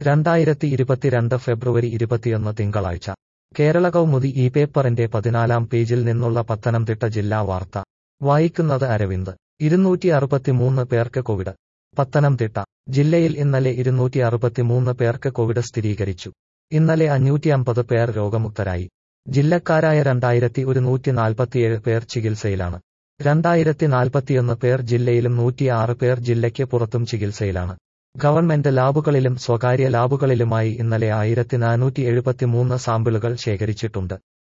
രണ്ടായിരത്തി ഇരുപത്തിരണ്ട് ഫെബ്രുവരി ഇരുപത്തിയൊന്ന് തിങ്കളാഴ്ച കേരള കൗമുദി ഈ പേപ്പറിന്റെ പതിനാലാം പേജിൽ നിന്നുള്ള പത്തനംതിട്ട ജില്ലാ വാർത്ത വായിക്കുന്നത് അരവിന്ദ് ഇരുന്നൂറ്റി അറുപത്തിമൂന്ന് പേർക്ക് കോവിഡ് പത്തനംതിട്ട ജില്ലയിൽ ഇന്നലെ ഇരുന്നൂറ്റി അറുപത്തിമൂന്ന് പേർക്ക് കോവിഡ് സ്ഥിരീകരിച്ചു ഇന്നലെ അഞ്ഞൂറ്റി അമ്പത് പേർ രോഗമുക്തരായി ജില്ലക്കാരായ രണ്ടായിരത്തി ഒരുന്നൂറ്റി നാൽപ്പത്തിയേഴ് പേർ ചികിത്സയിലാണ് രണ്ടായിരത്തി നാൽപ്പത്തിയൊന്ന് പേർ ജില്ലയിലും നൂറ്റിയാറ് പേർ ജില്ലയ്ക്ക് പുറത്തും ചികിത്സയിലാണ് ഗവൺമെന്റ് ലാബുകളിലും സ്വകാര്യ ലാബുകളിലുമായി ഇന്നലെ ആയിരത്തി നാനൂറ്റി എഴുപത്തിമൂന്ന് സാമ്പിളുകൾ ശേഖരിച്ചിട്ടുണ്ട്